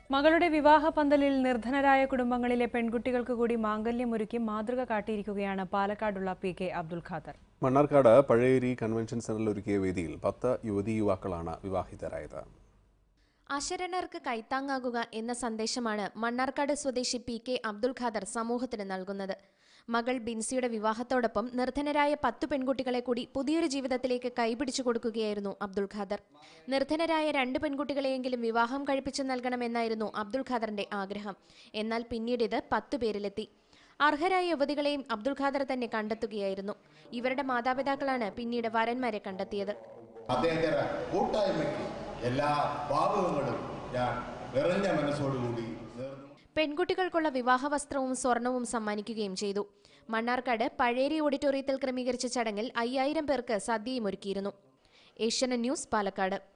മകളുടെ വിവാഹ പന്തലിൽ നിർധനരായ കുടുംബങ്ങളിലെ പെൺകുട്ടികൾക്ക് കൂടി മാംഗല്യമൊരുക്കി മാതൃക കാട്ടിയിരിക്കുകയാണ് പാലക്കാടുള്ള P K Abdul Khader Mannarkkad Pazhayeri convention സെന്ററിൽ ഒരുക്കിയ വേദിയിൽ പത്ത് യുവതീ യുവാക്കളാണ് വിവാഹിതരായത് അശരണർക്ക് കൈത്താങ്ങാകുക എന്ന സന്ദേശമാണ് മണ്ണാർക്കാട് സ്വദേശി പി കെ അബ്ദുൽ ഖാദർ സമൂഹത്തിന് നൽകുന്നത് മകൾ ബിൻസിയുടെ വിവാഹത്തോടൊപ്പം നിർധനരായ പത്തു പെൺകുട്ടികളെ കൂടി പുതിയൊരു ജീവിതത്തിലേക്ക് കൈപിടിച്ചു കൊടുക്കുകയായിരുന്നു അബ്ദുൽ ഖാദർ നിർധനരായ രണ്ട് പെൺകുട്ടികളെയെങ്കിലും വിവാഹം കഴിപ്പിച്ചു നൽകണമെന്നായിരുന്നു അബ്ദുൽ ഖാദറിന്റെ ആഗ്രഹം എന്നാൽ പിന്നീട് ഇത് പത്തു പേരിലെത്തി അർഹരായ യുവതികളെയും അബ്ദുൽ ഖാദർ തന്നെ കണ്ടെത്തുകയായിരുന്നു ഇവരുടെ മാതാപിതാക്കളാണ് പിന്നീട് വരന്മാരെ കണ്ടെത്തിയത് അദ്ദേഹത്തിന്റെ കൂട്ടായ്മയ്ക്ക് എല്ലാ ഭാവുകങ്ങളും ഞാൻ നിറഞ്ഞ മനസ്സോടുകൂടി നേർന്നു പെൺകുട്ടികൾക്കുള്ള വിവാഹ വസ്ത്രവും സ്വർണവും സമ്മാനിക്കുകയും ചെയ്തു മണ്ണാർക്കാട് പഴേരി ഓഡിറ്റോറിയത്തിൽ ക്രമീകരിച്ച ചടങ്ങിൽ അയ്യായിരം പേർക്ക് സദ്യയും ഒരുക്കിയിരുന്നു ഏഷ്യാനെറ്റ് ന്യൂസ് പാലക്കാട്